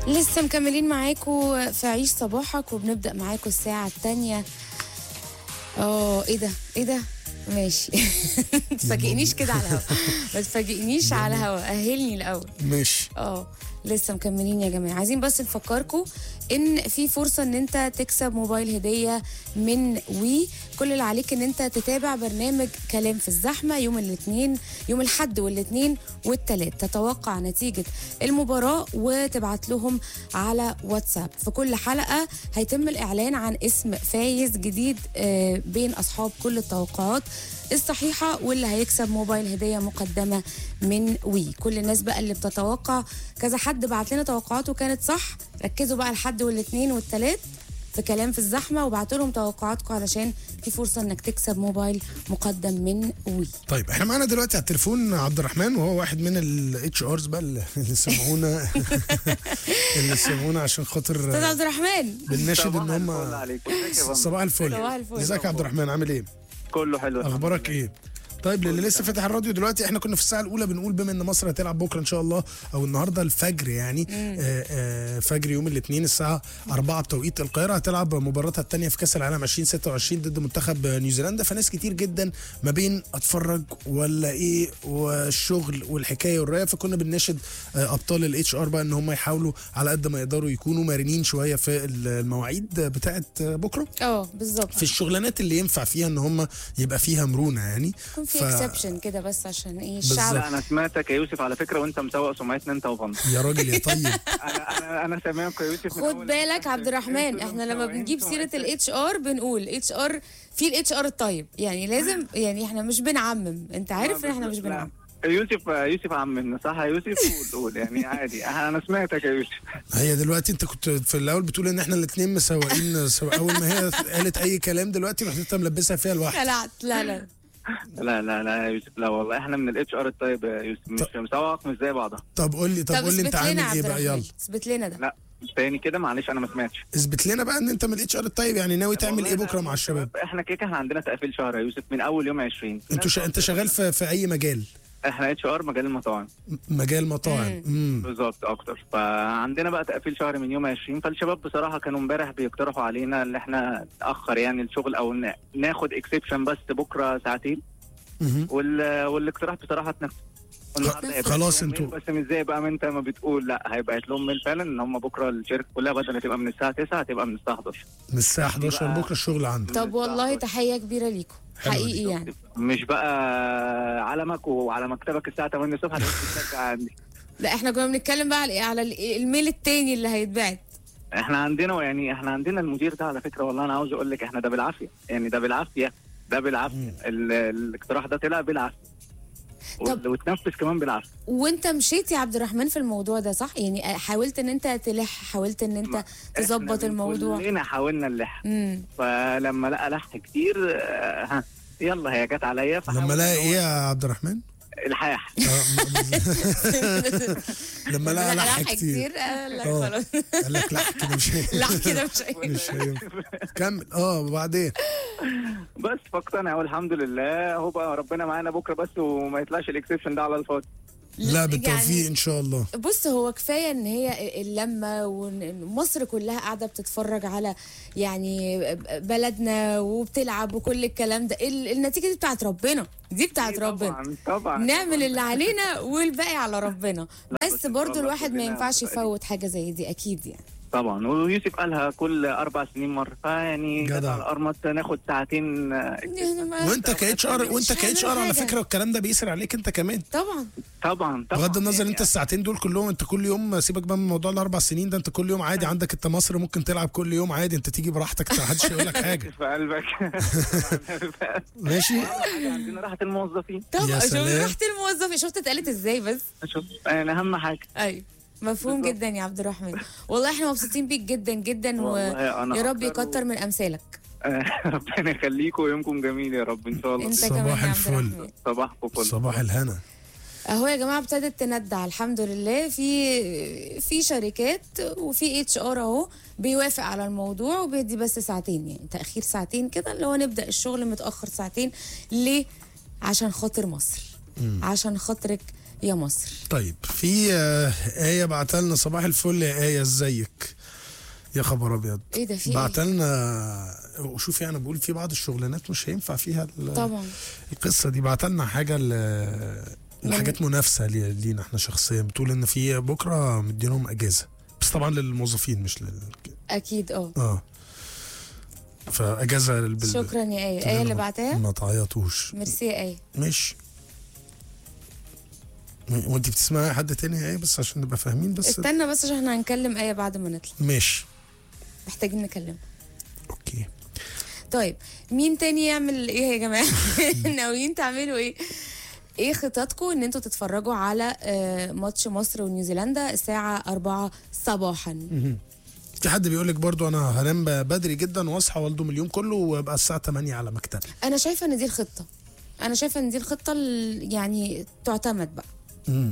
لسه مكملين معاكم في عيش صباحك وبنبدا معاكم الساعه الثانيه اه ايه ده ايه ده ماشي ما تفاجئنيش كده على الهوا ما تفاجئنيش على الهوا اهلني الاول ماشي اه لسه مكملين يا جماعه عايزين بس نفكركم ان في فرصه ان انت تكسب موبايل هديه من وي كل اللي عليك ان انت تتابع برنامج كلام في الزحمه يوم الاثنين يوم الاحد والاثنين والثلاث تتوقع نتيجه المباراه وتبعت لهم على واتساب في كل حلقه هيتم الاعلان عن اسم فايز جديد آه، بين اصحاب كل التوقعات الصحيحة واللي هيكسب موبايل هدية مقدمة من وي كل الناس بقى اللي بتتوقع كذا حد بعت لنا توقعاته كانت صح ركزوا بقى الحد والاثنين والثلاث في كلام في الزحمة وبعتوا لهم توقعاتكم علشان في فرصة انك تكسب موبايل مقدم من وي طيب احنا معانا دلوقتي على التليفون عبد الرحمن وهو واحد من الاتش ارز بقى اللي اللي سمعونا اللي سمعونا عشان استاذ خاطر عبد الرحمن بنناشد صباح ان الفل هم عليكم ازيك يا فندم؟ صباح الفل صباح الفل. ازيك يا عبد الرحمن عامل ايه كله حلو الحمد اخبارك لله. ايه طيب للي لسه فاتح الراديو دلوقتي احنا كنا في الساعه الاولى بنقول بما ان مصر هتلعب بكره ان شاء الله او النهارده الفجر يعني آه آه فجر يوم الاثنين الساعه 4 بتوقيت القاهره هتلعب مباراتها الثانيه في كاس العالم 2026 ضد منتخب نيوزيلندا فناس كتير جدا ما بين اتفرج ولا ايه والشغل والحكايه والروايه فكنا بنناشد آه ابطال الاتش ار بقى ان هم يحاولوا على قد ما يقدروا يكونوا مرنين شويه في المواعيد بتاعه بكره اه بالظبط في الشغلانات اللي ينفع فيها ان هم يبقى فيها مرونه يعني يكون في ف- اكسبشن كده بس عشان ايه بالظبط. الشعب لا انا سمعتك يا يوسف على فكره وانت مسوق سمعتنا انت وفن يا راجل يا طيب انا انا انا سامعك يا يوسف من خد أول بالك ما عبد الرحمن انتوا احنا لما مسوقين بنجيب سيره سمعتنا. الاتش ار بنقول اتش ار في الاتش ار الطيب يعني لازم يعني احنا مش بنعمم انت عارف ان احنا مش لا. بنعمم يوسف يوسف عمنا صح يا يوسف قول قول يعني عادي انا سمعتك يا يوسف هي دلوقتي انت كنت في الاول بتقول ان احنا الاثنين مسوقين سوا اول ما هي قالت اي كلام دلوقتي رحت انت ملبسها فيها لوحدك خلعت لا لا لا لا لا يا يوسف لا والله احنا من الاتش ار الطيب يا يوسف مش مسوق مش زي بعضها طب قول لي طب, طب قول لي انت اثبت لنا عامل ايه عبد بقى يلا الرحمن اثبت لنا ده لا تاني كده معلش انا ما سمعتش اثبت لنا بقى ان انت من الاتش ار الطيب يعني ناوي تعمل والله ايه لا، بكره مع الشباب احنا كده كده عندنا تقفيل شهر يا يوسف من اول يوم 20 انتوا شا... انت شغال في, في اي مجال احنا اتش ار مجال المطاعم م- مجال مطاعم امم بالظبط اكتر فعندنا بقى تقفيل شهر من يوم 20 فالشباب بصراحه كانوا امبارح بيقترحوا علينا ان احنا ناخر يعني الشغل او ن- ناخد اكسبشن بس بكره ساعتين مهم. وال... والاقتراح بصراحه اتنفذ النهارده هيبقى خلاص يوم انتوا- ميل، بس مش زي بقى ما انت ما بتقول لا هيبقى لهم ميل فعلا ان هم بكره الشركه كلها بدل ما تبقى من الساعه 9 هتبقى من الساعه 11 من الساعه 11 بقى- بكره الشغل عندك طب والله تحيه كبيره ليكم حلوة دي. حقيقي يعني مش بقى علمك وعلى مكتبك الساعه 8 الصبح هتبقى تشجع عندي لا احنا كنا بنتكلم بقى على إيه؟ على ال- الميل التاني اللي هيتبعت احنا عندنا يعني احنا عندنا المدير ده على فكره والله انا عاوز اقول لك احنا ده بالعافيه يعني ده بالعافيه ده بالعافيه ال- الاقتراح ده طلع بالعافيه طب- و- واتنفذ كمان بالعافيه وانت مشيت يا عبد الرحمن في الموضوع ده صح يعني حاولت ان انت تلح حاولت ان انت تظبط إحنا من الموضوع كلنا حاولنا نلح امم فلما لقى لح كتير آه، ها يلا هي جت عليا لما فحاول لقى إن هو ايه يا عبد الرحمن الحاح آه، لما لقى لح كتير قال لك آه. خلاص قال لك لح كده مش لح كده مش هي- مش هينفع. كمل اه وبعدين بس فاقتنع والحمد لله هو بقى ربنا معانا بكره بس وما يطلعش الاكسبشن ده على الفاضي لا بالتوفيق يعني ان شاء الله بص هو كفايه ان هي اللمه ومصر كلها قاعده بتتفرج على يعني بلدنا وبتلعب وكل الكلام ده ال- النتيجه دي بتاعت ربنا دي بتاعت ربنا طبعا طبعا نعمل اللي علينا والباقي على ربنا بس بس برضو طبعاً الواحد ما كلنا ينفعش متفائلين. يفوت حاجه زي دي اكيد يعني طبعا ويوسف قالها كل اربع سنين مره فيعني جدع. جدع الارمط ناخد ساعتين آه، يعني ما- وانت كاتش ار وانت مش كاتش ار هعمل على حاجة. فكره والكلام ده بيسر عليك انت كمان طبعا طبعا طبعا بغض النظر يعني انت الساعتين دول كلهم انت كل يوم سيبك بقى من موضوع الاربع سنين ده انت كل يوم عادي عندك انت مصر ممكن تلعب كل يوم عادي انت تيجي براحتك ما حدش يقول لك حاجه في قلبك ماشي عندنا راحه الموظفين طبعا يا شفت سلام. رحت الموظف شفت اتقالت ازاي بس شوف يعني اهم حاجه ايوه مفهوم بالظبط. جدا يا عبد الرحمن والله احنا مبسوطين بيك جدا جدا والله أنا ويا رب أكتر و- يكتر من امثالك ربنا يخليكم ويومكم جميل يا رب ان شاء الله انت صباح كمان يا عبد الفل. الرحمن صباحكم فل صباح الهنا اهو يا جماعه ابتدت تندع الحمد لله في في شركات وفي اتش ار اهو بيوافق على الموضوع وبيدي بس ساعتين يعني تاخير ساعتين كده اللي هو نبدا الشغل متاخر ساعتين ليه عشان خاطر مصر عشان خاطرك يا مصر طيب في آه، آية بعتها لنا صباح الفل يا آية ازيك يا خبر ابيض ايه ده في بعت ايه لنا وشوفي انا بقول في بعض الشغلانات مش هينفع فيها ال- طبعا القصه دي بعت لنا حاجه ل- لحاجات منافسه لي- لينا احنا شخصيا بتقول ان في بكره مدينهم اجازه بس طبعا للموظفين مش لل اكيد اه اه فاجازه بال... شكرا يا ايه ايه اللي بعتها ما تعيطوش ميرسي يا ايه مش وانت بتسمعي حد تاني يا ايه بس عشان نبقى فاهمين بس استنى بس عشان احنا هنكلم ايه بعد ما نطلع ماشي محتاجين نكلم اوكي طيب مين تاني يعمل ايه يا جماعه ناويين تعملوا ايه ايه خططكم ان انتوا تتفرجوا على آه، ماتش مصر ونيوزيلندا الساعه 4 صباحا في حد بيقول لك برضو انا هنام بدري جدا واصحى والدم اليوم كله وابقى الساعه 8 على مكتبي انا شايفه ان دي الخطه انا شايفه ان دي الخطه ال- يعني تعتمد بقى مم.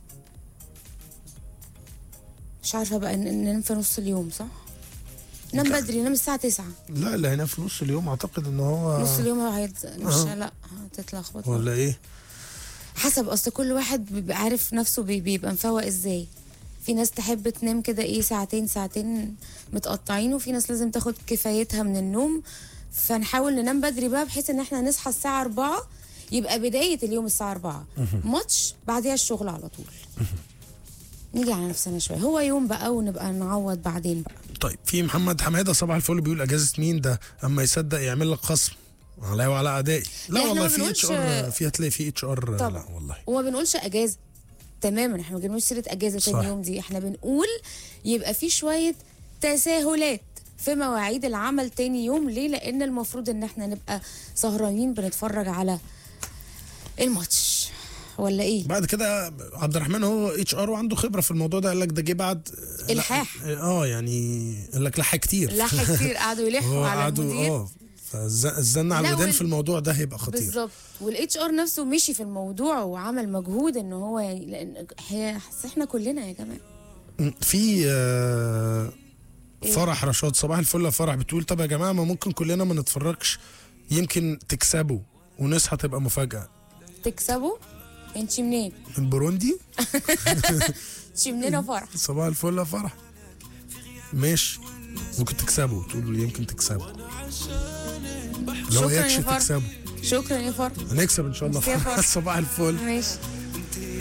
مش عارفه بقى ن- ننام في نص اليوم صح نام بدري نام الساعه 9 لا اللي هينام في نص اليوم اعتقد ان هو نص اليوم هيت... مش آه. لا هتتلخبط ولا ايه حسب اصل كل واحد بيبقى عارف نفسه بي- بيبقى مفوق ازاي في ناس تحب تنام كده ايه ساعتين ساعتين متقطعين وفي ناس لازم تاخد كفايتها من النوم فنحاول ننام بدري بقى بحيث ان احنا نصحى الساعة 4 يبقى بداية اليوم الساعة 4 ماتش بعديها الشغل على طول نيجي على نفسنا شوية هو يوم بقى ونبقى نعوض بعدين بقى طيب في محمد حماده صباح الفل بيقول اجازه مين ده اما يصدق يعمل لك خصم عليا وعلى اعدائي لا لا، إحنا والله ما في بنقولش- اتش ار في هتلاقي في اتش ار لا طبعا. والله وما بنقولش اجازه تماما احنا ما بنقولش سيره اجازه صح. تاني يوم دي احنا بنقول يبقى في شويه تساهلات في مواعيد العمل تاني يوم ليه لان المفروض ان احنا نبقى سهرانين بنتفرج على الماتش ولا ايه بعد كده عبد الرحمن هو اتش ار وعنده خبره في الموضوع ده قال لك ده جه بعد الحاح. اه يعني قال لك لحى كتير لحق كتير قعدوا هو يلحوا على قعدوا المدير اه فالزن على لا، الودان وال- في الموضوع ده هيبقى خطير بالظبط والاتش ار نفسه مشي في الموضوع وعمل مجهود ان هو يعني لان هي أصل احنا كلنا يا جماعه في آه، إيه؟ فرح رشاد صباح الفل يا فرح بتقول طب يا جماعه ما ممكن كلنا ما نتفرجش يمكن تكسبوا ونصحى تبقى مفاجاه تكسبوا انت منين؟ من بوروندي انت منين يا فرح؟ صباح الفل يا فرح ماشي ممكن تكسبوا تقول لي يمكن تكسبوا لو شكرا يا يكشف فرح. تكسبوا شكرا يا فرح هنكسب ان شاء الله ميرسي يا فرح. صباح الفل ماشي